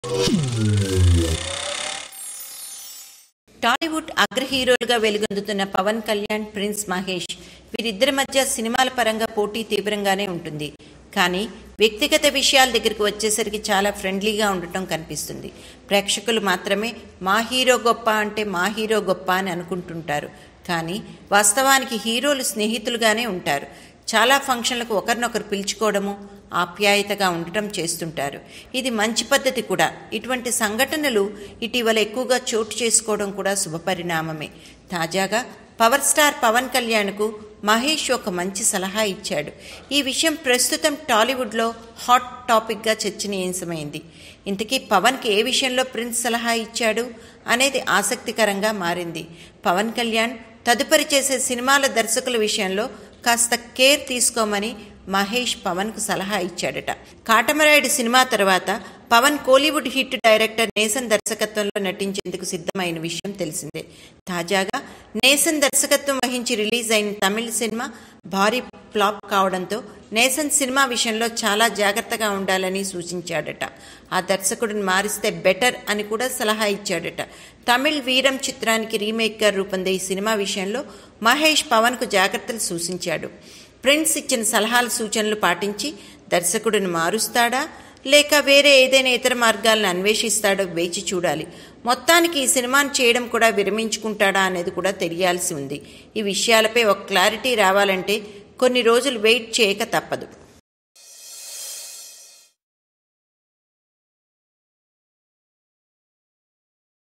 టాలీవుడ్ అగ్ర హీరోలుగా వెలుగొందుతున్న పవన్ కళ్యాణ్ ప్రిన్స్ మహేష్ వీరిద్దరి మధ్య సినిమాల పరంగా పోటీ తీవ్రంగానే ఉంటుంది కానీ వ్యక్తిగత విషయాల దగ్గరికి వచ్చేసరికి చాలా ఫ్రెండ్లీగా ఉండటం కనిపిస్తుంది ప్రేక్షకులు మాత్రమే మా హీరో గొప్ప అంటే మా హీరో గొప్ప అని అనుకుంటుంటారు కానీ వాస్తవానికి హీరోలు స్నేహితులుగానే ఉంటారు చాలా ఫంక్షన్లకు ఒకరినొకరు పిలుచుకోవడము ఆప్యాయతగా ఉండటం చేస్తుంటారు ఇది మంచి పద్ధతి కూడా ఇటువంటి సంఘటనలు ఇటీవల ఎక్కువగా చోటు చేసుకోవడం కూడా శుభపరిణామమే తాజాగా పవర్ స్టార్ పవన్ కళ్యాణ్కు మహేష్ ఒక మంచి సలహా ఇచ్చాడు ఈ విషయం ప్రస్తుతం టాలీవుడ్లో హాట్ టాపిక్గా చర్చనీయాంశమైంది ఇంతకీ పవన్కి ఏ విషయంలో ప్రిన్స్ సలహా ఇచ్చాడు అనేది ఆసక్తికరంగా మారింది పవన్ కళ్యాణ్ తదుపరి చేసే సినిమాల దర్శకుల విషయంలో కాస్త కేర్ తీసుకోమని మహేష్ పవన్కు సలహా ఇచ్చాడట కాటమరాయుడు సినిమా తర్వాత పవన్ కోలీవుడ్ హిట్ డైరెక్టర్ నేసన్ దర్శకత్వంలో నటించేందుకు సిద్ధమైన విషయం తెలిసిందే తాజాగా నేసన్ దర్శకత్వం వహించి రిలీజ్ అయిన తమిళ సినిమా భారీ ఫ్లాప్ కావడంతో నేసన్ సినిమా విషయంలో చాలా జాగ్రత్తగా ఉండాలని సూచించాడట ఆ దర్శకుడిని మారిస్తే బెటర్ అని కూడా సలహా ఇచ్చాడట తమిళ్ వీరం చిత్రానికి రీమేక్గా రూపొందే ఈ సినిమా విషయంలో మహేష్ పవన్కు జాగ్రత్తలు సూచించాడు ప్రిన్స్ ఇచ్చిన సలహాల సూచనలు పాటించి దర్శకుడిని మారుస్తాడా లేక వేరే ఏదైనా ఇతర మార్గాలను అన్వేషిస్తాడో వేచి చూడాలి మొత్తానికి ఈ సినిమాను చేయడం కూడా విరమించుకుంటాడా అనేది కూడా తెలియాల్సి ఉంది ఈ విషయాలపై ఒక క్లారిటీ రావాలంటే కొన్ని రోజులు వెయిట్ చేయక తప్పదు